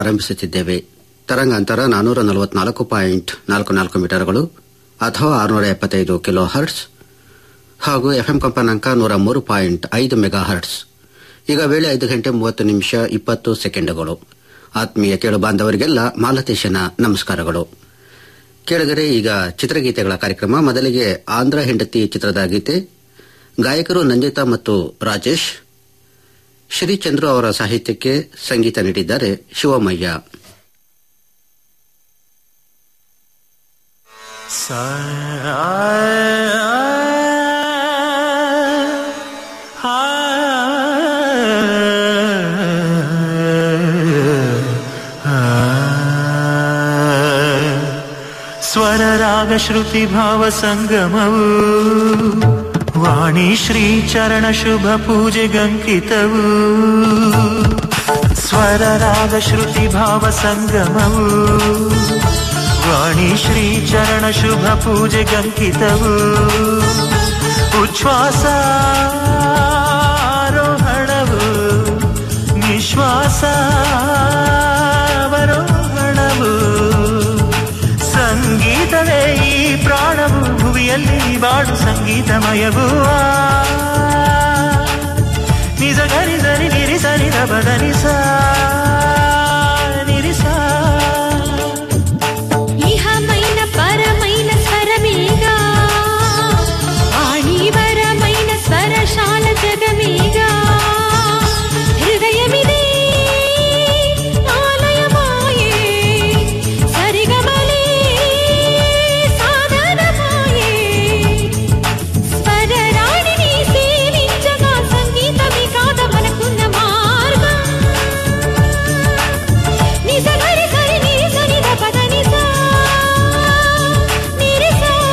ಆರಂಭಿಸುತ್ತಿದ್ದೇವೆ ತರಂಗಾಂತರ ನಾನೂರ ನಲವತ್ನಾಲ್ಕು ಪಾಯಿಂಟ್ ನಾಲ್ಕು ನಾಲ್ಕು ಮೀಟರ್ಗಳು ಅಥವಾ ಆರುನೂರ ಎಪ್ಪತ್ತೈದು ಕಿಲೋ ಹರ್ಟ್ಸ್ ಹಾಗೂ ಎಫ್ಎಂ ಕಂಪನಾಂಕ ನೂರ ಮೂರು ಪಾಯಿಂಟ್ ಐದು ಮೆಗಾ ಹರ್ಟ್ಸ್ ಈಗ ವೇಳೆ ಐದು ಗಂಟೆ ಮೂವತ್ತು ನಿಮಿಷ ಇಪ್ಪತ್ತು ಸೆಕೆಂಡುಗಳು ಆತ್ಮೀಯ ಕೇಳು ಬಾಂಧವರಿಗೆಲ್ಲ ಮಾಲತೇಶನ ನಮಸ್ಕಾರಗಳು ಕೇಳಿದರೆ ಈಗ ಚಿತ್ರಗೀತೆಗಳ ಕಾರ್ಯಕ್ರಮ ಮೊದಲಿಗೆ ಆಂಧ್ರ ಹೆಂಡತಿ ಚಿತ್ರದ ಗೀತೆ ಗಾಯಕರು ನಂದಿತಾ ಮತ್ತು ರಾಜೇಶ್ ಶ್ರೀಚಂದ್ರು ಅವರ ಸಾಹಿತ್ಯಕ್ಕೆ ಸಂಗೀತ ನೀಡಿದ್ದಾರೆ ಶಿವಮಯ್ಯ ಸ್ವರ ರಾಗ ಶ್ರುತಿ ಭಾವ ಸಂಗಮವು ವಾಣಿ ಶ್ರೀ ಚರಣ ಶುಭ ಪೂಜೆಗಂಕಿತವು ಸ್ವರ ರಾಗ ಶ್ರುತಿ ಭಾವ ಸಂಗಮವು ವಾಣಿ ಶ್ರೀ ಚರಣ ಶುಭ ಪೂಜೆಗಂಕಿತವು ಉಚ್ಛ್ವಾಸ ಆರೋಹಣವು ನಿಶ್ವಾಸ ಅವರೋಹಣವು ಸಂಗೀತವೇ ಈ ಪ್ರಾಣವು ಭುವಿಯಲ್ಲಿ ಬಾಡು ಸಂಗೀತಮಯವು ನಿಜ ಗರಿ ಸರಿ ನಿರಿಸ ನಿರ ಬದ ನಿಸ ನಿರಿಸ ఇహమైన పరమైన స్వరమేగా వాణివరమైన స్వరశాల జగమేగా హృదయమిదే ఆలయమాయే సరిగమలే సాధనమాయే స్వరరాణిని సేవించగా సంగీతమే కాద మనకున్న మార్గం నిజ గరి సరి ని సని ద పద ని సా ని రి సా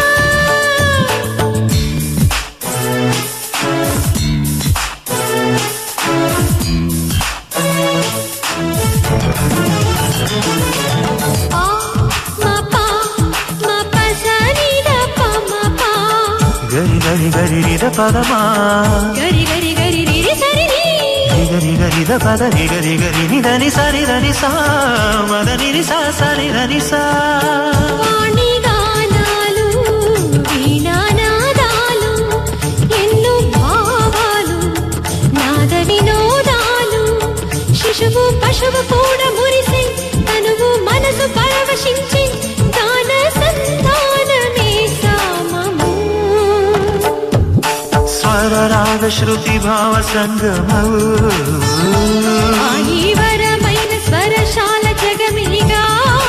పా మా పా మా ప స ని ద ప మా పా ಗರಿ ಗರಿ ಗರಿ ನಿದ ಪದಮಾ గరి గరి గరి రి రి సరి ని ಗರಿ ಗರಿ ದ ಪದ ರಿ ಗರಿ ಗರಿ ನಿದ ನಿ ಸರಿ ದ ನಿ ಸಾ ಮದ ನಿ ರಿ ಸಾ ಸರಿ ದ ನಿ ಸಾ వాణి గానాలు వీణానాదాలు ఎన్నో భావాలు నాద వినోదాలు శిశువు పశువు కూడా మురిసే తనువు మనసు పరవశించి గాన సంతానమే సామము ಸ್ವರ ರಾಗ ಶ್ರುತಿ ಭಾವ ಸಂಗಮವು ఆహీవరమైన స్వరశాల జగమిగా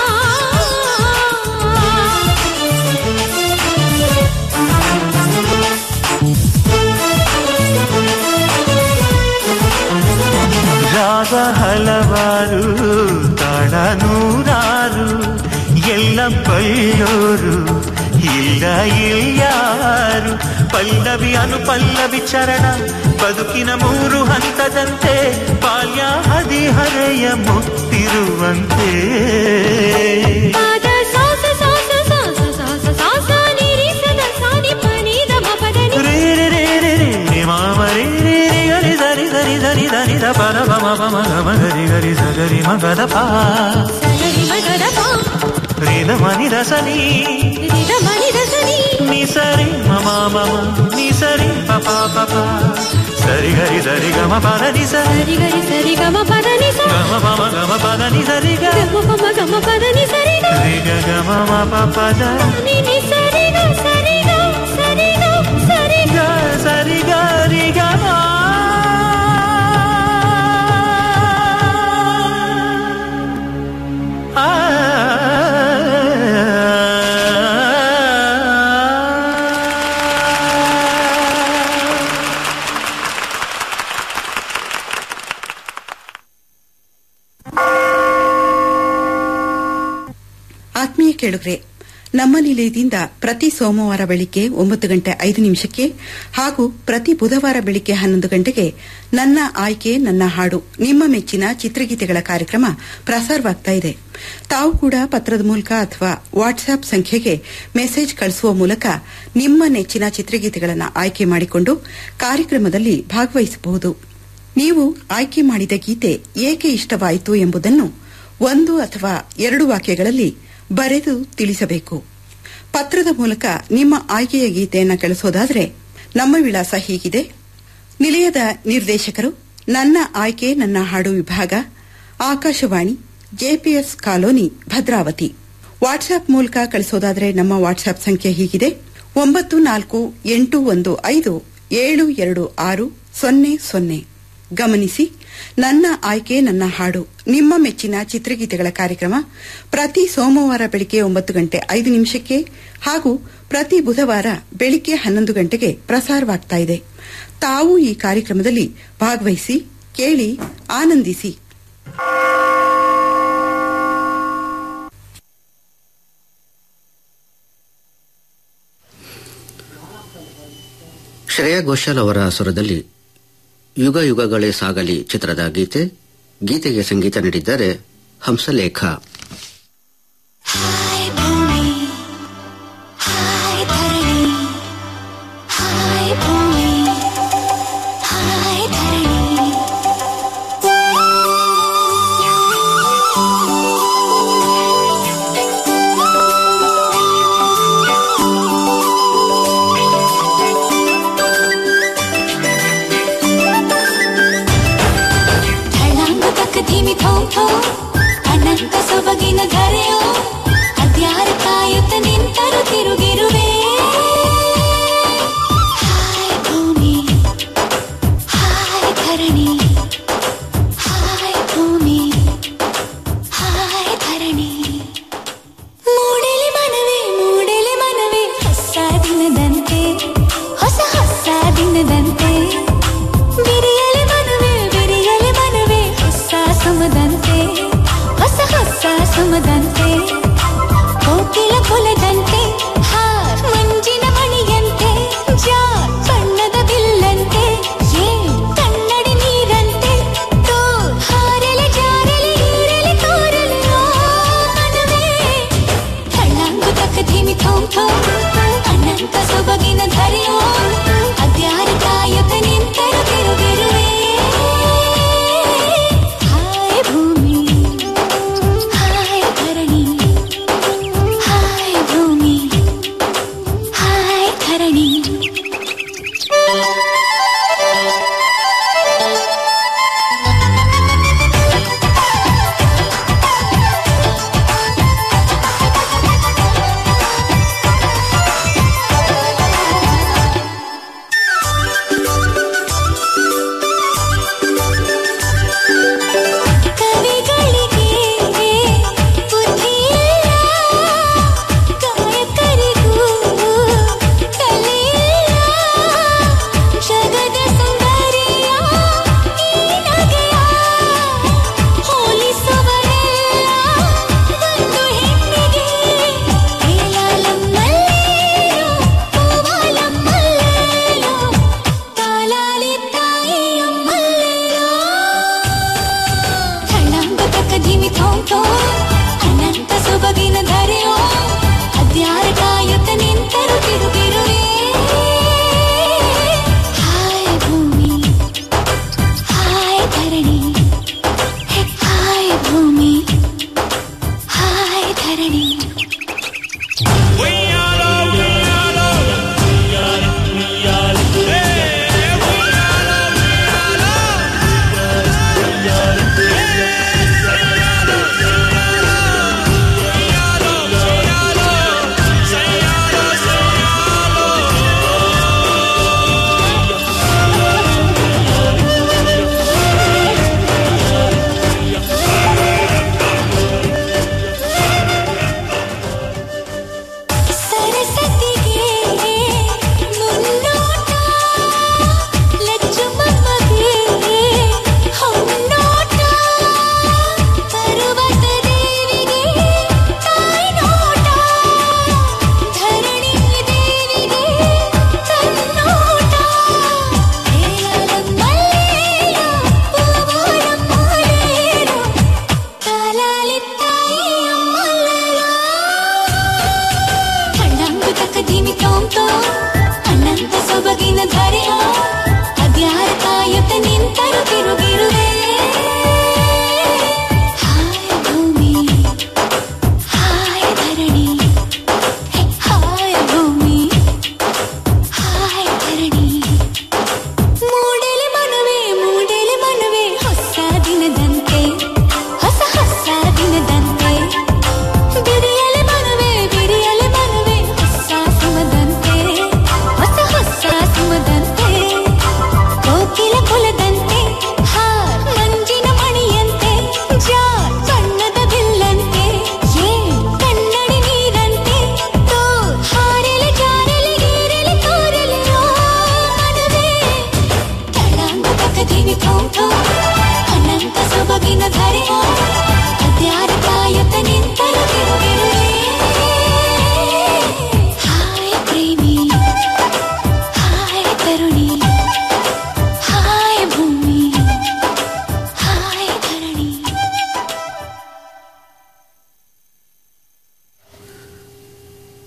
ರಾಗ ಹಲವಾರು ತಾಳ ನೂರಾರು ಎಲ್ಲ ಬೈಯೋರು ಇಲ್ಲ ಇಲ್ಯಾರು ಪಲ್ಲವಿ ಅನುಪಲ್ಲವಿ ಚರಣ ಬದುಕಿನ ಮೂರು ಹಂತದಂತೆ ಬಾಲ್ಯ ಹದಿಹರೆಯ ಮುತ್ತಿರುವಂತೆ పాద సాస సాస సాస సాస సాస నిరి సద సాని పని దమ పదని ರೇ ರೇ ರೇ ರೇ ರೇ ರೇ ಮಾಮ ರೇ ರೇ ರೇ ಗರಿ ಸರಿ ಸರಿ ಸರಿ ಧನಿ ದ ಪದ ಪಮ ಪಮ ಗಮ ಗರಿ ಗರಿ ಸಗರಿ ಮ ಗದ ಪಾ సగరి మగద పా ರೇ ದ ಮನಿ ದ ಸನಿ రిద మని దసని ನಿ ಸರಿ ಮಮ ಮಮ ನಿ ಸರಿ ಪಪ ಪಪ ಸರಿ ಗರಿ ಸರಿ ಗಮ ಪದ ನಿ ಸರಿ సరి గరి సరి గమ పదని స ಗಮ ಪಮ ಗಮ ಪದ ನಿ ಸರಿ ಗ గమ పమ గమ పదని సరి గ ರಿ ಗ ಗಮ ಮ ಪ ಪದ ని ని సరి గ సరి గ సరి గ సరి ಗ ಸರಿ ಗ ರಿ ಗ ಮ ಆತ್ಮೀಯ ಕೇಳುಗ್ರೆ ನಮ್ಮ ನಿಲಯದಿಂದ ಪ್ರತಿ ಸೋಮವಾರ ಬೆಳಿಗ್ಗೆ ಒಂಬತ್ತು ಗಂಟೆ ಐದು ನಿಮಿಷಕ್ಕೆ ಹಾಗೂ ಪ್ರತಿ ಬುಧವಾರ ಬೆಳಿಗ್ಗೆ ಹನ್ನೊಂದು ಗಂಟೆಗೆ ನನ್ನ ಆಯ್ಕೆ ನನ್ನ ಹಾಡು ನಿಮ್ಮ ಮೆಚ್ಚಿನ ಚಿತ್ರಗೀತೆಗಳ ಕಾರ್ಯಕ್ರಮ ಪ್ರಸಾರವಾಗ್ತಾ ಇದೆ ತಾವು ಕೂಡ ಪತ್ರದ ಮೂಲಕ ಅಥವಾ ವಾಟ್ಸ್ಆಪ್ ಸಂಖ್ಯೆಗೆ ಮೆಸೇಜ್ ಕಳಿಸುವ ಮೂಲಕ ನಿಮ್ಮ ನೆಚ್ಚಿನ ಚಿತ್ರಗೀತೆಗಳನ್ನು ಆಯ್ಕೆ ಮಾಡಿಕೊಂಡು ಕಾರ್ಯಕ್ರಮದಲ್ಲಿ ಭಾಗವಹಿಸಬಹುದು ನೀವು ಆಯ್ಕೆ ಮಾಡಿದ ಗೀತೆ ಏಕೆ ಇಷ್ಟವಾಯಿತು ಎಂಬುದನ್ನು ಒಂದು ಅಥವಾ ಎರಡು ವಾಕ್ಯಗಳಲ್ಲಿ ಬರೆದು ತಿಳಿಸಬೇಕು ಪತ್ರದ ಮೂಲಕ ನಿಮ್ಮ ಆಯ್ಕೆಯ ಗೀತೆಯನ್ನು ಕಳಿಸೋದಾದರೆ ನಮ್ಮ ವಿಳಾಸ ಹೀಗಿದೆ ನಿಲಯದ ನಿರ್ದೇಶಕರು ನನ್ನ ಆಯ್ಕೆ ನನ್ನ ಹಾಡು ವಿಭಾಗ Akashvani JPS colony Bhadravati WhatsApp ಮೂಲಕ ಕಳಿಸೋದಾದರೆ ನಮ್ಮ ವಾಟ್ಸ್ಆಪ್ ಸಂಖ್ಯೆ ಹೀಗಿದೆ ಒಂಬತ್ತು ನಾಲ್ಕು ಎಂಟು ಒಂದು ಐದು ಏಳು ಎರಡು ಆರು ಸೊನ್ನೆ ಸೊನ್ನೆ ಗಮನಿಸಿ ನನ್ನ ಆಯ್ಕೆ ನನ್ನ ಹಾಡು ನಿಮ್ಮ ಮೆಚ್ಚಿನ ಚಿತ್ರಗೀತೆಗಳ ಕಾರ್ಯಕ್ರಮ ಪ್ರತಿ ಸೋಮವಾರ ಬೆಳಿಗ್ಗೆ ಒಂಬತ್ತು ಗಂಟೆ ಐದು ನಿಮಿಷಕ್ಕೆ ಹಾಗೂ ಪ್ರತಿ ಬುಧವಾರ ಬೆಳಿಗ್ಗೆ ಹನ್ನೊಂದು ಗಂಟೆಗೆ ಪ್ರಸಾರವಾಗ್ತಾ ಇದೆ ತಾವು ಈ ಕಾರ್ಯಕ್ರಮದಲ್ಲಿ ಭಾಗವಹಿಸಿ ಕೇಳಿ ಆನಂದಿಸಿ ಶ್ರೇಯಾ ಘೋಷಾಲ್ ಅವರ ಸ್ವರದಲ್ಲಿ ಯುಗ ಯುಗಗಳೇ ಸಾಗಲಿ ಚಿತ್ರದ ಗೀತೆ ಗೀತೆಗೆ ಸಂಗೀತ ನೀಡಿದ್ದಾರೆ ಹಂಸಲೇಖ ಹಾಯ್ ಭೂಮಿ ಹಾಯ್ ಧರಣಿ ಹಾಯ್ ಭೂಮಿ ಹಾಯ್ ಧರಣಿ ಢಳಾಂಗ ತಕ್ಕ ಧಿಮಿ ಥೋಂ ಥೋಂ ಅನಂತ ಸೊಬಗಿನ ಧರೆಯೋ ಅದ್ಯಾರ ಕಾಯುತ್ತ ನಿಂತರು ತಿರುಗಿರುವೆ ಹಾಯ್ ಭೂಮಿ ಹಾಯ್ ಧರಣಿ ಹಾಯ್ ಭೂಮಿ ಹಾಯ್ ಧರಣಿ ಮೂಡಲಿ ಮನವೇ ಮೂಡಲಿ ಮನವೇ ಹೊಸ ದಿನದಂತೆ ಹೊಸ ಹೊಸ ದಿನದಂತೆ ಬಿರಿಯಲಿ ಮನವೇ ಬಿರಿಯಲಿ ಮನವೇ ಹೊಸ ಸಮದಂತೆ ಹೊಸ ಹೊಸ ಸಮದಂತೆ ಕೋಕಿಲ ಕುಲದಂತೆ ಹಾರ್ ಮಂಜಿನ ಮಣಿಯಂತೆ ಜಾರ್ ಬಣ್ಣದ ಬಿಲ್ಲಂತೆ ಏ ಕನ್ನಡಿ ನೀರಂತೆ ತೋರ್ ಹಾರಲಿ ಜಾರಲಿ ಈರಲಿ ತೋರಲಿ ಆ ಮನವೇ ಕಳ್ಳಂಗು ತಕ್ಕ ಧಿಮಿ ಥೋಂ ಥೋಂ ಅನಂತ ಸೊಬಗಿನ ಧರೆಯೋ ಅದ್ಯಾರ ಕಾಯುತ್ತ ನಿಂತರು ತಿರುಗಿರುವೆ ಹಾಯ್ ಭೂಮಿ ಹಾಯ್ ಧರಣಿ ಹಾಯ್ ಭೂಮಿ ಹಾಯ್ ಧರಣಿ ಕವಿಗಳಿಗೆ ಬುದ್ಧಿಯಿಲ್ಲ ಕಾಯಕರಿಗೂ ಕಲೆಯಿಲ್ಲ ಜಗದ ಸೌಂದರ್ಯ ಈ ನಗೆಯ ಹೋಲಿಸುವರೆಲ್ಲ ಒಂದು ಹೆಣ್ಣಿಗೆ ಏಲಾಲಮ್ಮಲ್ಲೇಲೋ ಹೂವಾಲಮ್ಮಲ್ಲೇಲೋ ತಾಲಾಲಿ ತಾಯಿಯಮ್ಮಲ್ಲೇಲೋ ಕಣ್ಣಂಗ ತಕ್ಕ ಧಿಮಿ ಥೋಂ ಥೋಂ ಅನಂತ ಸೊಬಗಿನ ಧರೆಯೋ ಅದ್ಯಾರ ಕಾಯುತ್ತ ನಿಂತರು ತಿರುಗಿರುವೆ ಹಾಯ್ ಭೂಮಿ ಹಾಯ್ ಧರಣಿ ಹೆ, ಹಾಯ್ ಭೂಮಿ ಹಾಯ್ ಧರಣಿ ಸರಸತಿಗೆ ಮುನ್ನೋಟ ಲಚ್ಚು ಮಮ್ಮಗೆ ಹೊನ್ನೋಟ ಪರ್ವತ ದೇವಿಗೆ ತಾಯಿ ನೋಟ ಧರಣಿ ದೇವಿಗೆ ತನ್ನೋಟ ಹೇಳಲಮ್ಮಲ್ಲೇಲೋ ಹೂವಾಲಮ್ಮಲ್ಲೇಲೋ ತಾಲಾಲಿ ತಾಯಿಯಮ್ಮಲ್ಲೇಲೋ ಕಣ್ಣಂಗು ತಕ್ಕ ಧಿಮಿ ಥೋಂ ಥೋಂ ಅನಂತ ಸೊಬಗಿನ ಧರೆಯ ಅದ್ಯಾರ ಕಾಯುತ್ತ ನಿಂತರು ತಿರುಗಿರುವೆ ಹಾಯ್ ಭೂಮಿ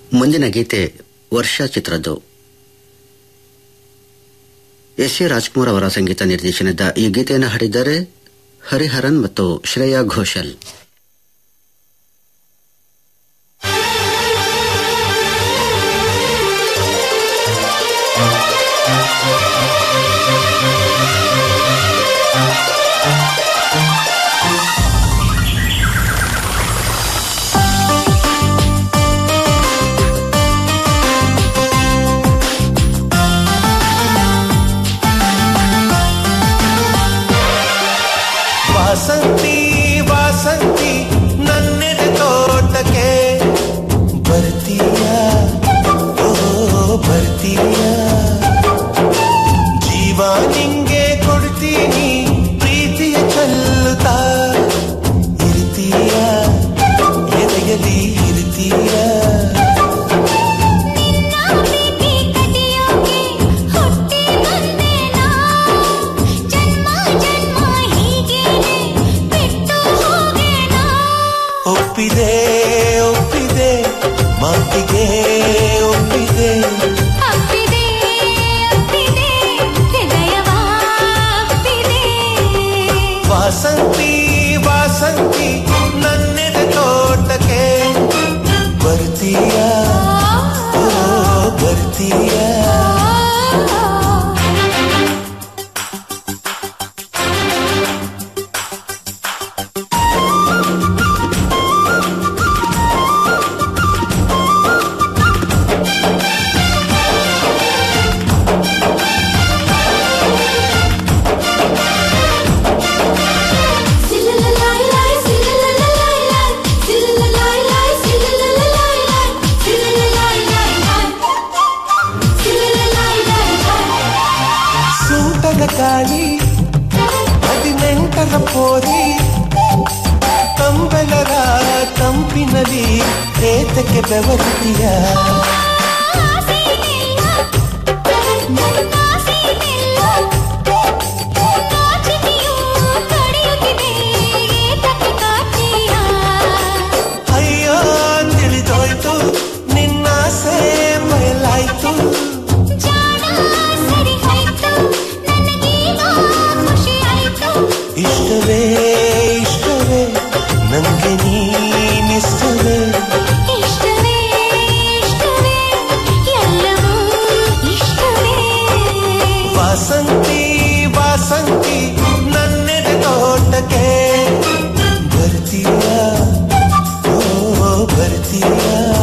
ಮುಂದಿನ ಗೀತೆ ವರ್ಷ ಚಿತ್ರದ್ದು ಎಸ್ ಎ ರಾಜ್ಕುಮಾರ್ ಅವರ ಸಂಗೀತ ನಿರ್ದೇಶನದ ಈ ಗೀತೆಯನ್ನು ಹಾಡಿದ್ದಾರೆ ಹರಿಹರನ್ ಮತ್ತು ಶ್ರೇಯಾ ಘೋಷಲ್ ವಾಸಂತಿ ವಾಸಂತಿ ನನ್ನೆದೆ ತೋಟಕ್ಕೆ ಬರ್ತೀಯ ಓ ಬರ್ತೀಯ ಜೀವ ನಿಂಗೆ ಕೊಡ್ತೀನಿ ಪ್ರೀತಿಯ ಚೆಲ್ಲುತ್ತಾ ಇರ್ತೀಯ ಎದೆಯಲ್ಲಿ ಇರ್ತೀಯ ಪ್ರೀತಿ ಕದಿಯೋಕೆ ಹುಟ್ಟಿ ಬಂದೆ ನಾ ಜನ್ಮ ಜನ್ಮ ಹೀಗೇನೆ ಬಿಟ್ಟು ಹೋಗೆನಾ ಒಪ್ಪಿದೆ ಒಪ್ಪಿದೆ ಮಾತಿಗೆ ಒಪ್ಪಿದೆ ಅಪ್ಪಿದೆ ಅಪ್ಪಿದೆ ಹೃದಯವ ಅಪ್ಪಿದೆ ವಾಸಂತಿ ವಾಸಂತಿ ನನ್ನೆದೆ ತೋಟಕ್ಕೆ ಬರ್ತೀಯ ಓ ಬರ್ತೀಯ ಸಿಲ್ಲಲಲಾಯ್ಲಾಯ್ ಸಿಲ್ಲಲಲಾಯ್ಲಾಯ್ ಸಿಲ್ಲಲಲಾಯ್ಲಾಯ್ ಸಿಲ್ಲಲಲಾಯ್ಲಾಯ್ ಸಿಲ್ಲಲಲಾಯ್ಲಾಯ್ ಸಿಲ್ಲಲಲಾಯ್ಲಾಯ್ ಸೂಟದ ಗಾಳಿ ಹದಿನೆಂಟರ ಪೋರಿ ಕಂಬಲರ ತಂಪಿನಲ್ಲಿ ಏತಕ್ಕೆ ಬೆವರುತ್ತೀಯ ಆಸೆಯಿಲ್ಲ ನನ್ನಾಸೆಯಿಲ್ಲ ನಾಚಿಕೆಯು ತಡೆಯುತ್ತಿದೆ ಏತಕ್ಕೆ ಕಾಡ್ತೀಯ ಅಯ್ಯೋ ತಿಳಿದೋಯ್ತು ನಿನ್ನಾಸೆ ಮೇಲಾಯ್ತು ಜಾಣ ಸರಿ ಹೋಯ್ತು ನನಗೀಗ ಖುಷಿ ಆಯ್ತು ಇಷ್ಟವೇ ಇಷ್ಟವೇ ನಂಗೆ ನೀನಿಷ್ಟವೇ ಇಷ್ಟವೇ ಇಷ್ಟವೇ ಎಲ್ಲವೂ ಇಷ್ಟವೇ ವಾಸಂತಿ ವಾಸಂತಿ ನನ್ನೆದೆ ತೋಟಕ್ಕೆ ಬರ್ತೀಯ ಓ ಬರ್ತೀಯ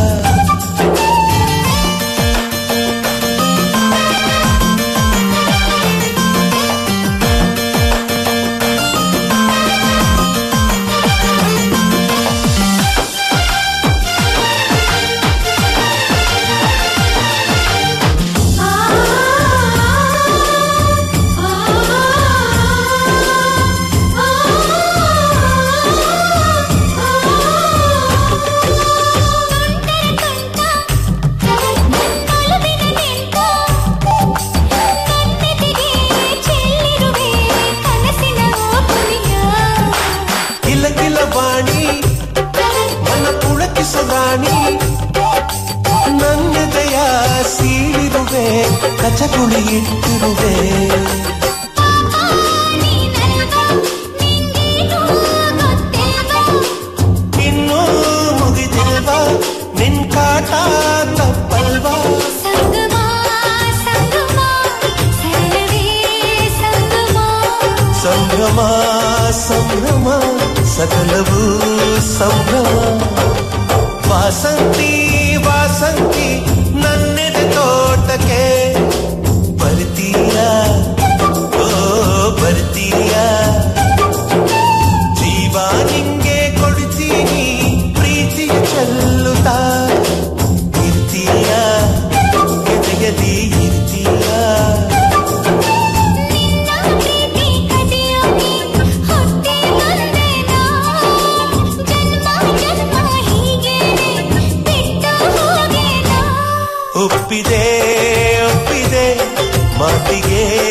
ಕಿಲ ಕಿಲ ವಾಣಿ ಮನ ಪುಳಕಿಸದಾಣಿ ನನ್ನೆದೆಯ ಸೀಳಿರುವೆ ಕಚಗುಳಿ ಇಟ್ಟಿರುವೆ ಇನ್ನೂ ಮುಗಿದಿಲ್ವಾ ನಿನ್ ಕಾಟ ತಪ್ಪಲ್ವಾ ಸಂಭ್ರಮ ಸಂಭ್ರಮ ಸಕಲವೂ ಸಂಭ್ರಮ ವಾಸಂತಿ ವಾಸಂತಿ ನನ್ನೆದೆ ತೋಟಕ್ಕೆ ಬರ್ತೀಯ ಓ ಬರ್ತೀಯ ಜೀವ ನಿಂಗೆ ಕೊಡ್ತೀನಿ ಪ್ರೀತಿಯ ಚೆಲ್ಲುತ್ತಾ ಇರ್ತೀಯ ಎದೆಯಲ್ಲಿ ಇರ್ತೀಯ ಒಪ್ಪಿದೆ ಒಪ್ಪಿದೆ ಮಾತಿಗೆ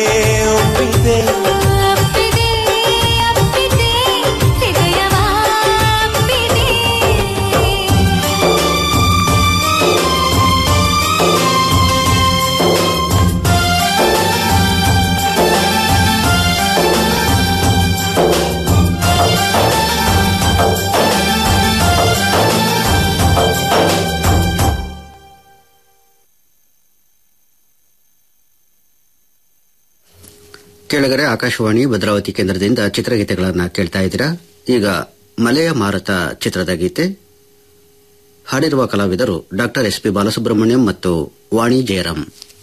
ಕೇಳಗರೆ ಆಕಾಶವಾಣಿ ಭದ್ರಾವತಿ ಕೇಂದ್ರದಿಂದ ಚಿತ್ರಗೀತೆಗಳನ್ನು ಕೇಳ್ತಾ ಇದ್ದೀರಾ ಈಗ ಮಲೆಯ ಮಾರುತ ಚಿತ್ರದ ಗೀತೆ ಹಾಡಿರುವ ಕಲಾವಿದರು ಡಾಕ್ಟರ್ ಎಸ್ ಪಿ ಬಾಲಸುಬ್ರಹ್ಮಣ್ಯಂ ಮತ್ತು ವಾಣಿ ಜಯರಾಮ್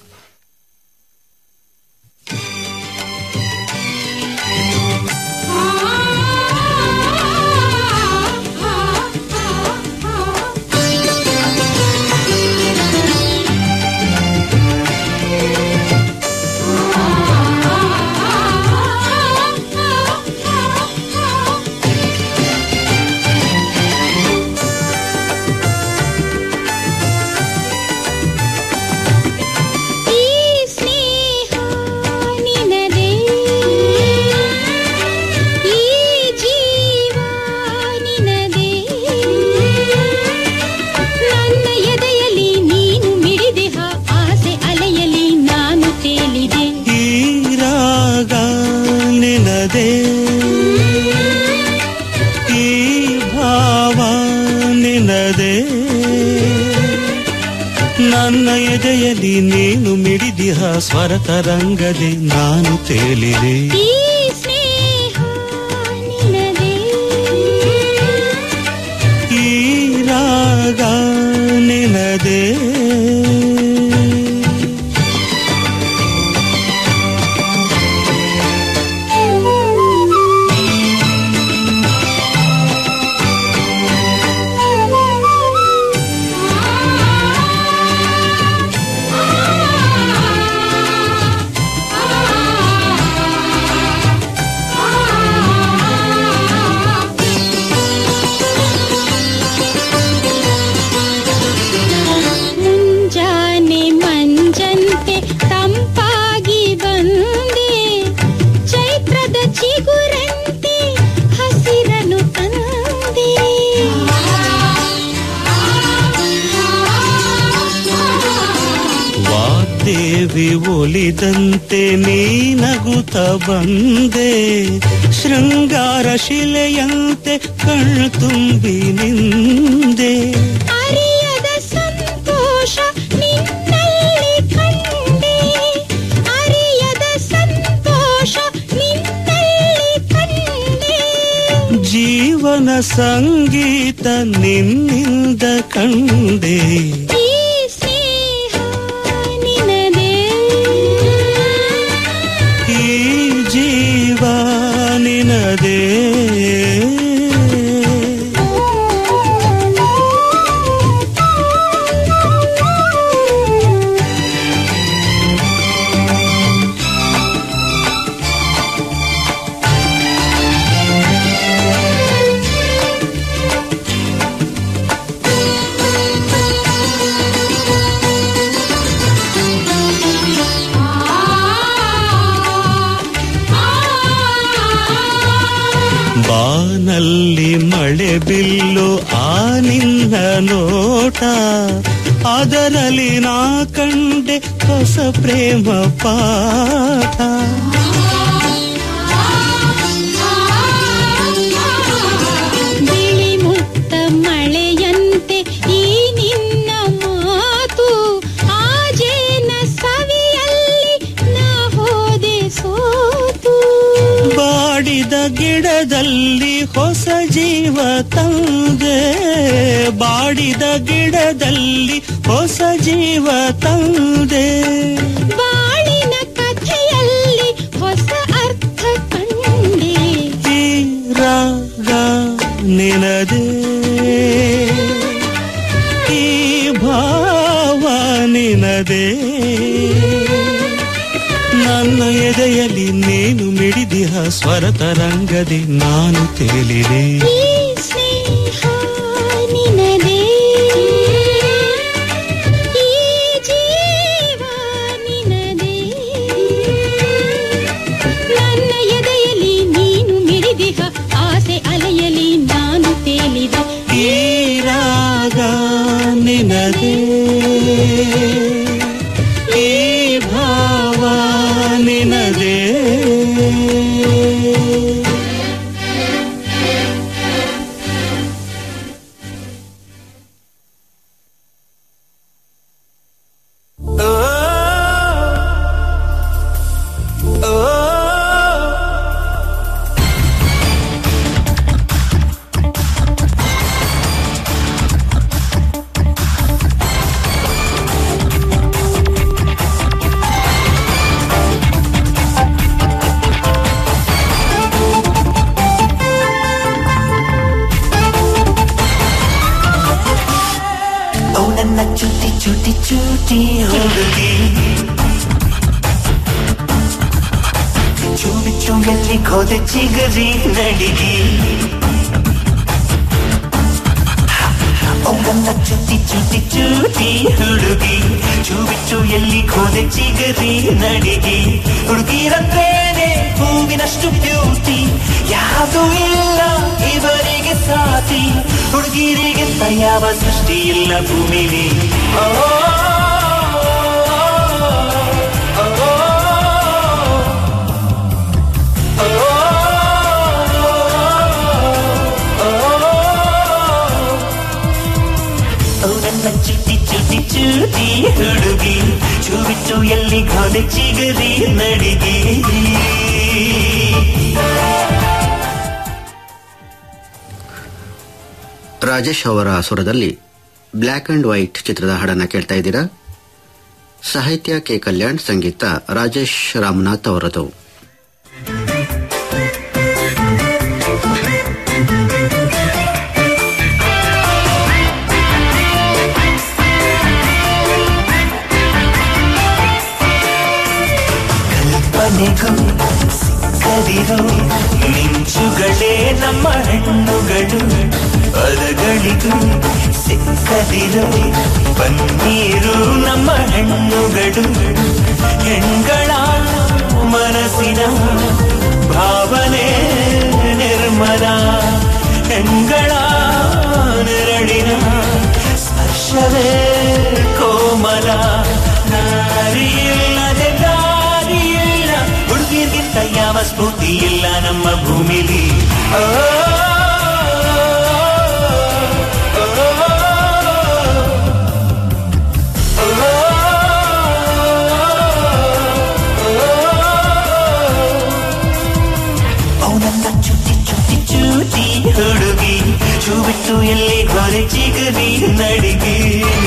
ಈ ಸ್ನೇಹ ನಿನದೇ ಈ ಜೀವ ನಿನದೇ ನನ್ನ ಎದೆಯಲ್ಲಿ ನೀನು ಮಿಡಿದೆಹ ಆಸೆ ಅಲೆಯಲ್ಲಿ ನಾನು ತೇಲಿದೆ ಈ ರಾಗ ನಿನದೇ ಈ ಭಾವ ನಿನದೇ ನನ್ನ ಎದೆಯಲ್ಲಿ ನೀನು ಮಿಡಿದಿಹ ಸ್ವರ ತರಂಗದೆ ನಾನು ತೇಲಿದೆ ಈ ಸ್ನೇಹ ನಿನದೇ ಈ ರಾಗ ನಿನದೇ ಮುಂಜಾನೆ ಮಂಜಂತೆ ತಂಪಾಗಿ ಬಂದೆ ಚೈತ್ರದ ಚಿಗುರಂತೆ ಹಸಿರನು ತಂದೆ ವಾಗ್ದೇವಿ ಒಲಿದಂತೆ ನೀನಗುತ್ತ ಬಂದೆ ಶೃಂಗಾರ ಶಿಲೆಯಂತೆ ಕಣ್ಣು ತುಂಬಿ ನಿಂದೆ ಅರಿಯದ ಸಂತೋಷ ನಿನ್ನಲ್ಲಿ ಕಂಡೆ ಅರಿಯದ ಸಂತೋಷ ನಿನ್ನಲ್ಲಿ ಕಂಡೆ ಜೀವನ ಸಂಗೀತ ನಿನ್ನಿಂದ ಕಂಡೆ ಈ ಸ್ನೇಹ ನಿನದೇ ಈ ಜೀವ ನಿನದೇ ಬಾನಲ್ಲಿ ಮಳೆ ಬಿಲ್ಲು ಆ ನಿನ್ನ ನೋಟ ಅದರಲ್ಲಿ ನಾ ಕಂಡೆ ಹೊಸ ಪ್ರೇಮ ಪಾಠ ಬಿಳಿ ಮುತ್ತ ಮಳೆಯಂತೆ ಈ ನಿನ್ನ ಮಾತು ಆಜೇನ ಸವಿಯಲ್ಲಿ ನಾ ಹೋದೆ ಸೋತು ಬಾಡಿದ ಗಿಡದಲ್ಲಿ ಹೊಸ ಜೀವ ತಂದೆ ಬಾಡಿದ ಗಿಡದಲ್ಲಿ ಹೊಸ ಜೀವ ತಂದೆ ಬಾಳಿನ ಕಥೆಯಲ್ಲಿ ಹೊಸ ಅರ್ಥ ಕಂಡೆ ಈ ರಾಗ ನಿನದೇ ಈ ಭಾವ ನಿನದೇ ನನ್ನ ಎದೆಯಲ್ಲಿ ನೀನು ಮಿಡಿದಿಹ ಸ್ವರ ತರಂಗದೆ ನಾನು ತೇಲಿದೆ ಈ ಸ್ನೇಹ ನಿನದೇ ಈ ಜೀವ ನಿನದೇ ನನ್ನ ಎದೆಯಲ್ಲಿ ನೀನು ಮಿಡಿದಿಹ ಆಸೆ ಅಲೆಯಲ್ಲಿ ನಾನು ತೇಲಿದೆ ಈ ರಾಗ ನಿನದೇ ಈ ಭಾವ ನಿನದೇ Oh ನನ್ನ ಚುಟಿ ಚುಟಿ ಚೂಟಿ ಹುಡುಗಿ ಚೂಡಿ ಚೂಡಲ್ಲಿ ಕೋದೆ ಚಿಗರಿ ನಡಿಗಿ ಓ ನನ್ನ ಚುಟಿ ಚುಟಿ ಚೂಟಿ ಹುಡುಗಿ ಚೂಬಿಚ್ಚು ಎಲ್ಲಿ ಕೋದೆ ಚಿಗರಿ ನಡಿಗಿ ಹುಡುಗಿರಂದ್ರೇನೆ ಹೂವಿನಷ್ಟು ಬ್ಯೂಟಿ ಯಾವುದು ಇಲ್ಲ ಇವರಿಗೆ ಸಾತಿ ಹುಡುಗಿರಿಗಿಂತ ಯಾವ ಸೃಷ್ಟಿ ಇಲ್ಲ ಭೂಮಿಲಿ ಓ, ಓ, ಓ, ಓ ನನ್ನ ಚುಟಿ ಚುಟಿ ಚೂಟಿ ಹುಡುಗಿ ಚೂಬಿಚ್ಚು ಎಲ್ಲಿ ಗೋದೆ ಚಿಗರಿ ನಡಿಗಿ ರಾಜೇಶ್ ಅವರ ಸ್ವರದಲ್ಲಿ ಬ್ಲ್ಯಾಕ್ ಅಂಡ್ ವೈಟ್ ಚಿತ್ರದ ಹಾಡನ್ನ ಕೇಳ್ತಾ ಇದ್ದೀರಾ ಸಾಹಿತ್ಯ ಕೆ ಕಲ್ಯಾಣ್ ಸಂಗೀತ ರಾಜೇಶ್ ರಾಮನಾಥ್ ಅವರದು ಕಲ್ಪನೆಗೂ ಸಿಕ್ಕದಿರೋ ಮಿಂಚುಗಳೇ ನಮ್ಮ ಹೆಣ್ಣುಗಳು ಪದಗಳಿಗೂ ಸಿಕ್ಕದಿರೋ ಬನ್ನೀರು ನಮ್ಮ ಹೆಣ್ಣುಗಳು ಹೆಣ್ಗಳ ಮನಸ್ಸಿನ ಭಾವನೆ ನಿರ್ಮಲ ಹೆಣ್ಗಳ ನೆರಳಿನ ಸ್ಪರ್ಶವೇ ಕೋಮಲ ನಾರಿಯಿಲ್ಲದೆ ದಾರಿಯಿಲ್ಲ ಹುಡುಗಿರ್ಗಿಂತ ಯಾವ ಸ್ಫೂರ್ತಿ ಇಲ್ಲ ನಮ್ಮ ಭೂಮಿಲಿ ಓ, ಓ, ಓ, ಓ ನನ್ನ ಚುಟಿ ಚುಟಿ ಚೂಟಿ ಹುಡುಗಿ ಚೂಬಿಟ್ಟು ಎಲ್ಲಿ ಹೊರೆ ಚಿಗರಿ ನಡಿಗೆ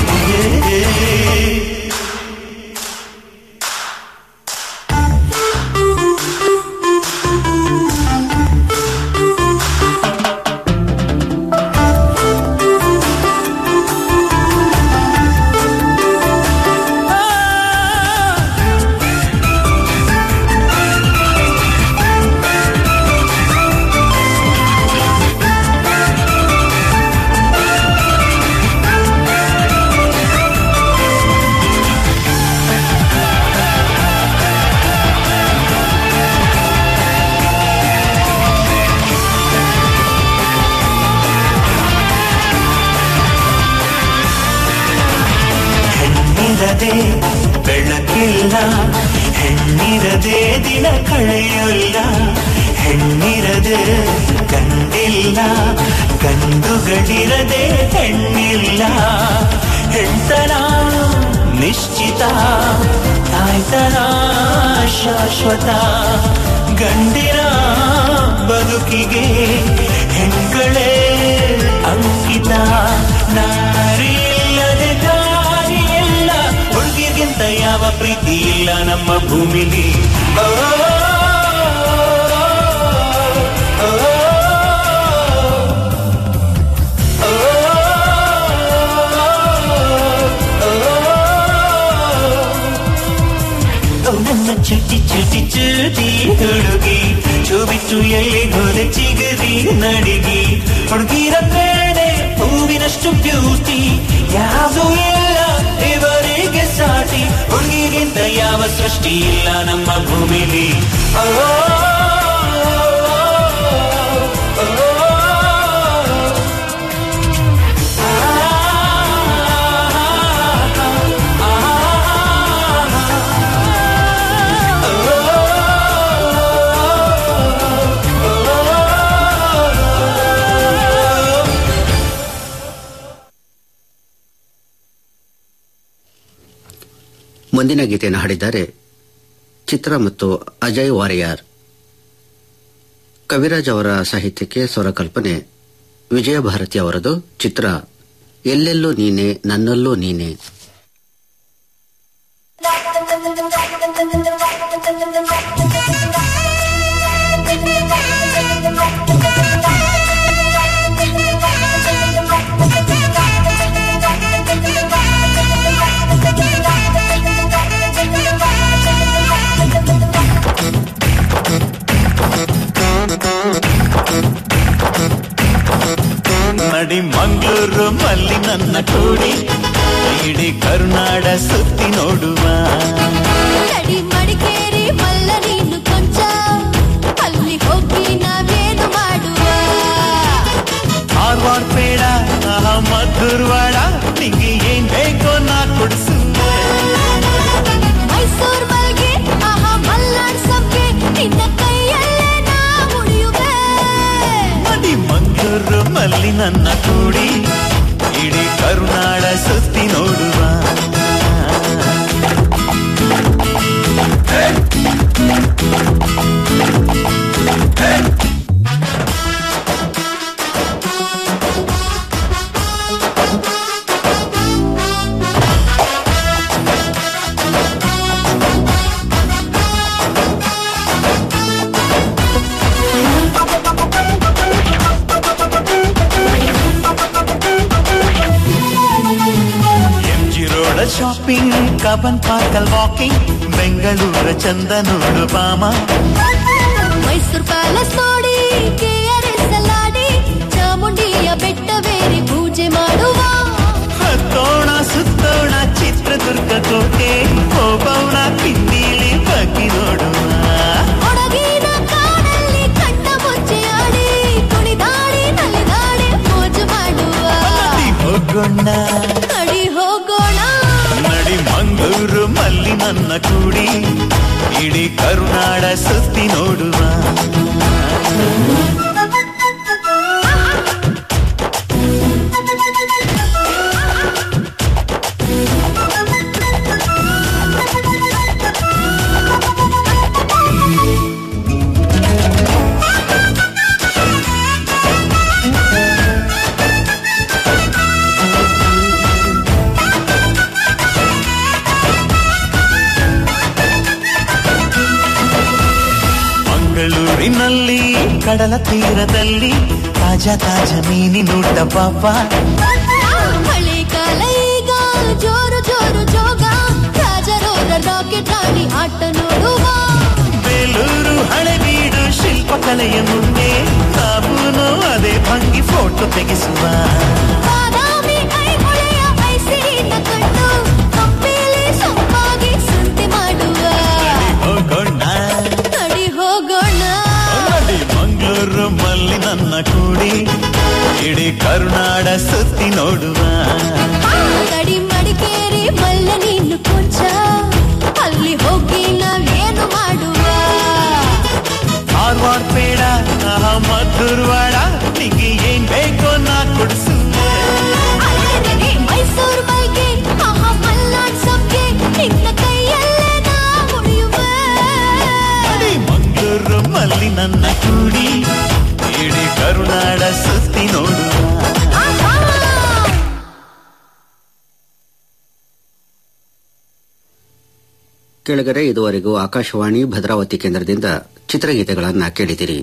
ಹೆಣ್ಣಿರದೆ ಬೆಳಕಿಲ್ಲ ಹೆಣ್ಣಿರದೆ ದಿನ ಕಳೆಯಲ್ಲ ಹೆಣ್ಣಿರದೆ ಗಂಡಿಲ್ಲ ಗಂಡುಗಳಿರದೆ ಹೆಣ್ಣಿಲ್ಲ ಹೆಣ್ತನ ನಿಶ್ಚಿತ ತಾಯ್ತನ ಶಾಶ್ವತ ಗಂಡಿನ ಬದುಕಿಗೆ ಹೆಣ್ಗಳೇ ಅಂಕಿತ ನಾರಿ ಇಲ್ಲದೆ ದಾರಿ ಇಲ್ಲ ಹುಡುಗಿಗಿಂತ ಯಾವ ಪ್ರೀತಿ ಇಲ್ಲ ನಮ್ಮ ಭೂಮಿಲಿ ಓ, ಓ, ಓ, ಓ, ನನ್ನ ಚುಟಿ ಚುಟಿ ಚುಟಿ ಹುಡುಗಿ ಚೂಬಿಟ್ಟು ಎಲ್ಲಿ ಹೋದ ಚಿಗರಿ ನಡಿಗಿ ಹುಡುಗಿರ ಬೇರೆ ಹೂವಿನಷ್ಟು ಬ್ಯೂಟಿ ಯಾವುದು ಇಲ್ಲ ಇವರಿಗೆ ಸಾಟಿ ಹುಡುಗಿಗಿಂತ ಯಾವ ಸೃಷ್ಟಿ ಇಲ್ಲ ನಮ್ಮ ಭೂಮಿಲಿ ಓ, ಓ, ಓ, ಮುಂದಿನ ಗೀತೆಯನ್ನು ಹಾಡಿದ್ದಾರೆ ಚಿತ್ರ ಮತ್ತು ಅಜಯ್ ವಾರಿಯಾರ್ ಕವಿರಾಜ್ ಅವರ ಸಾಹಿತ್ಯಕ್ಕೆ ಸ್ವರಕಲ್ಪನೆ ವಿಜಯ ಭಾರತಿ ಅವರದು ಚಿತ್ರ ಎಲ್ಲೆಲ್ಲೂ ನೀನೆ ನನ್ನಲ್ಲೂ ನೀನೆ Thank you. ಮಂಗಳೂರು ಮಲ್ಲಿ ನನ್ನ ಕೂಡಿ ಇಡೀ ಕರುನಾಡ ಸುತ್ತಿ ನೋಡುವ ನಡಿ ಮಡಿಕೇರಿ ಮಲ್ಲ ನೀನು ಕೊಂಚ ಅಲ್ಲಿ ಹೋಗಿ ನಾವೇನು ಮಾಡುವ ಕಾರವಾರ ಬೇಡ ಮಧುರ್ವಾಡ ನಿಂಗೆ ಏನ್ ಬೇಕೋ ನಾ ಕೊಡಿಸುವೆ ಮೈಸೂರ್ ಮಲ್ಗೆ ಆಹಾ ಮಲ್ನಾಡ್ ಸಬ್ಗೆ ನಿನ್ನ ಕೈಯಲ್ಲೇ ನಾ ಮುಡಿಯುವೆ ನದಿ ಮಂಗಳೂರು ಮಲ್ಲಿ ನನ್ನ ಕೂಡಿ ಇಡೀ ಕರುನಾಡ ಸುತ್ತಿ ನೋಡುವ ಎಂಜಿ ರೋಡ ಶಾಪಿಂಗ್ ಕಬನ್ ಪಾರ್ಕಲ್ ವಾಕಿಂಗ್ ಬೆಂಗಳೂರ ಚಂದ ನೋಡು ಬಾಮ ಮೈಸೂರ್ ಪ್ಯಾಲೇಸ್ ನೋಡಿ ಕೆಆರ್ಎಸ್ ಅಲ್ಲಾಡಿ ಚಾಮುಂಡಿಯ ಬೆಟ್ಟವೇರಿ ಪೂಜೆ ಮಾಡುವ ಹತ್ತೋಣ ಸುತ್ತೋಣ ಚಿತ್ರದುರ್ಗ ಕೋಟೆ ಹೋಗೋಣ ಪಿಂದಿಲಿ ಬಗ್ಗಿ ನೋಡುವ ಒಡಗಿನ ಕಾಡಲ್ಲಿ ಕಣ್ಣ ಮುಚ್ಚೆ ಆಡಿ ಕುಣಿದಾಡಿ ನಲಿದಾಡಿ ಮೋಜು ಮಾಡುವ ನದಿ ಹೋಗೋಣ ನಡಿ ಹೋಗೋಣ ನಡಿ ಮಂಗಳೂರು ಮಲ್ಲಿ ನನ್ನ ಕೂಡಿ ಇಡೀ ಕರುನಾಡ ಸುತ್ತಿ ನೋಡುವ ಮಂಗಳೂರಿನಲ್ಲಿ ಕಡಲ ತೀರದಲ್ಲಿ ತಾಜಾ ತಾಜಾ ಮೀನಿನೂಟ ಪಾಪ ಮಳೆಗಾಲ ಈಗ ಜೋರು ಜೋರು ಜೋಗ ರಾಜರೋರ ರಾಕೆಟ್ ರಾಣಿ ಆಟ ನೋಡುವ ಬೇಲೂರು ಹಳೆಬೀಡು ಶಿಲ್ಪಕಲೆಯ ಮುಂದೆ ಸಾಬೂನು ಅದೇ ಭಂಗಿ ಫೋಟೋ ತೆಗೆಸುವ ಬಾದಾಮಿ ಐಹೊಳೆಯ ಐಸಿರಿನ ಕಂಡು ಕಪ್ಪೇಲಿ ಸೊಂಪಾಗಿ ಸಂತೆ ಮಾಡುವ ಹೋಗೋಣ ನಡಿ ಹೋಗೋಣ ನಡಿ ಮಂಗಳೂರು ಮಲ್ಲಿ ನನ್ನ ಕೂಡಿ ಇಡೀ ಕರುನಾಡ ಸುತ್ತಿ ನೋಡುವ ನಡಿ ಮಡಿಕೇರಿ ಮಲ್ಲ ನೀನು ಕೊಂಚ ಅಲ್ಲಿ ಹೋಗಿ ನಾವೇನು ಮಾಡುವ ಕಾರವಾರ ಬೇಡ ಮಧುರ್ವಾಡ ನಿಂಗೆ ಏನ್ ಬೇಕೋ ನಾ ಕೊಡಿಸುವೆ ಅಲ್ಲದೆ ಮೈಸೂರ್ ಮಲ್ಗೆ ಆಹಾ ಮಲ್ನಾಡ್ ಸಬ್ಗೆ ನಿನ್ನ ಕೈಯಲ್ಲೇ ನಾ ಮುಡಿಯುವೆ ನಡಿ ಮಂಗಳೂರು ಮಲ್ಲಿ ನನ್ನ ಕೂಡಿ ಇಡೀ ಕರುನಾಡ ಸುತ್ತಿ ನೋಡುವ ಆಹಾ ಕೆಳಗಡೆ ಇದುವರೆಗೂ ಆಕಾಶವಾಣಿ ಭದ್ರಾವತಿ ಕೇಂದ್ರದಿಂದ ಚಿತ್ರಗೀತೆಗಳನ್ನ ಕೇಳಿದಿರಿ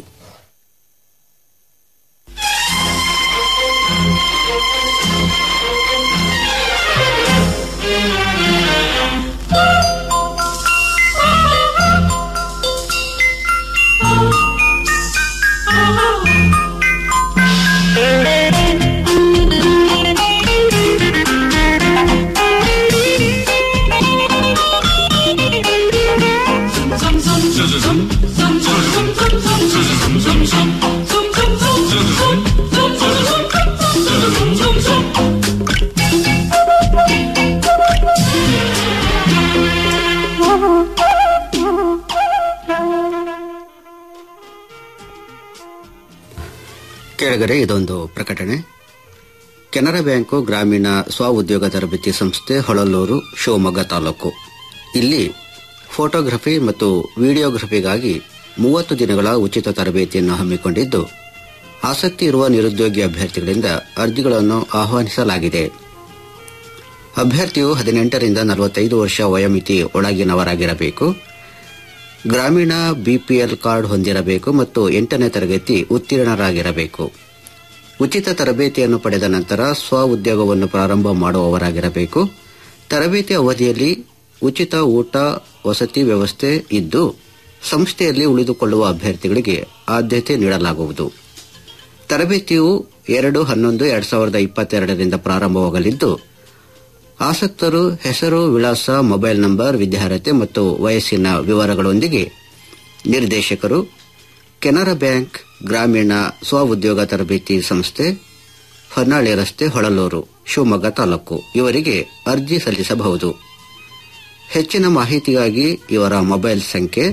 ಕೆಳಗಡೆ ಇದೊಂದು ಪ್ರಕಟಣೆ ಕೆನರಾ ಬ್ಯಾಂಕು ಗ್ರಾಮೀಣ ಸ್ವ ಉದ್ಯೋಗ ತರಬೇತಿ ಸಂಸ್ಥೆ ಹೊಳಲೂರು ಶಿವಮೊಗ್ಗ ತಾಲೂಕು ಇಲ್ಲಿ ಫೋಟೋಗ್ರಫಿ ಮತ್ತು ವಿಡಿಯೋಗ್ರಫಿಗಾಗಿ ಮೂವತ್ತು ದಿನಗಳ ಉಚಿತ ತರಬೇತಿಯನ್ನು ಹಮ್ಮಿಕೊಂಡಿದ್ದು ಆಸಕ್ತಿ ಇರುವ ನಿರುದ್ಯೋಗಿ ಅಭ್ಯರ್ಥಿಗಳಿಂದ ಅರ್ಜಿಗಳನ್ನು ಆಹ್ವಾನಿಸಲಾಗಿದೆ ಅಭ್ಯರ್ಥಿಯು ಹದಿನೆಂಟರಿಂದ ನಲವತ್ತೈದು ವರ್ಷ ವಯೋಮಿತಿ ಒಳಗಿನವರಾಗಿರಬೇಕು ಗ್ರಾಮೀಣ ಬಿಪಿಎಲ್ ಕಾರ್ಡ್ ಹೊಂದಿರಬೇಕು ಮತ್ತು ಎಂಟನೇ ತರಗತಿ ಉತ್ತೀರ್ಣರಾಗಿರಬೇಕು ಉಚಿತ ತರಬೇತಿಯನ್ನು ಪಡೆದ ನಂತರ ಸ್ವ ಉದ್ಯೋಗವನ್ನು ಪ್ರಾರಂಭ ಮಾಡುವವರಾಗಿರಬೇಕು ತರಬೇತಿ ಅವಧಿಯಲ್ಲಿ ಉಚಿತ ಊಟ ವಸತಿ ವ್ಯವಸ್ಥೆ ಇದ್ದು ಸಂಸ್ಥೆಯಲ್ಲಿ ಉಳಿದುಕೊಳ್ಳುವ ಅಭ್ಯರ್ಥಿಗಳಿಗೆ ಆದ್ಯತೆ ನೀಡಲಾಗುವುದು ತರಬೇತಿಯು ಎರಡು ಹನ್ನೊಂದು ಎರಡ್ ಸಾವಿರದ ಇಪ್ಪತ್ತೆರಡರಿಂದ ಪ್ರಾರಂಭವಾಗಲಿದ್ದು ಆಸಕ್ತರು ಹೆಸರು ವಿಳಾಸ ಮೊಬೈಲ್ ನಂಬರ್ ವಿದ್ಯಾರ್ಹತೆ ಮತ್ತು ವಯಸ್ಸಿನ ವಿವರಗಳೊಂದಿಗೆ ನಿರ್ದೇಶಕರು ಕೆನರಾ ಬ್ಯಾಂಕ್ ಗ್ರಾಮೀಣ ಸ್ವ ಉದ್ಯೋಗ ತರಬೇತಿ ಸಂಸ್ಥೆ ಹೊನ್ನಾಳಿ ರಸ್ತೆ ಹೊಳಲೂರು ಶಿವಮೊಗ್ಗ ತಾಲೂಕು ಇವರಿಗೆ ಅರ್ಜಿ ಸಲ್ಲಿಸಬಹುದು ಹೆಚ್ಚಿನ ಮಾಹಿತಿಗಾಗಿ ಇವರ ಮೊಬೈಲ್ ಸಂಖ್ಯೆ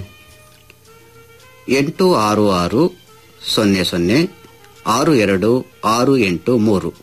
ಎಂಟು ಆರು ಆರು ಸೊನ್ನೆ ಸೊನ್ನೆ ಆರು ಎರಡು ಆರು ಎಂಟು ಮೂರು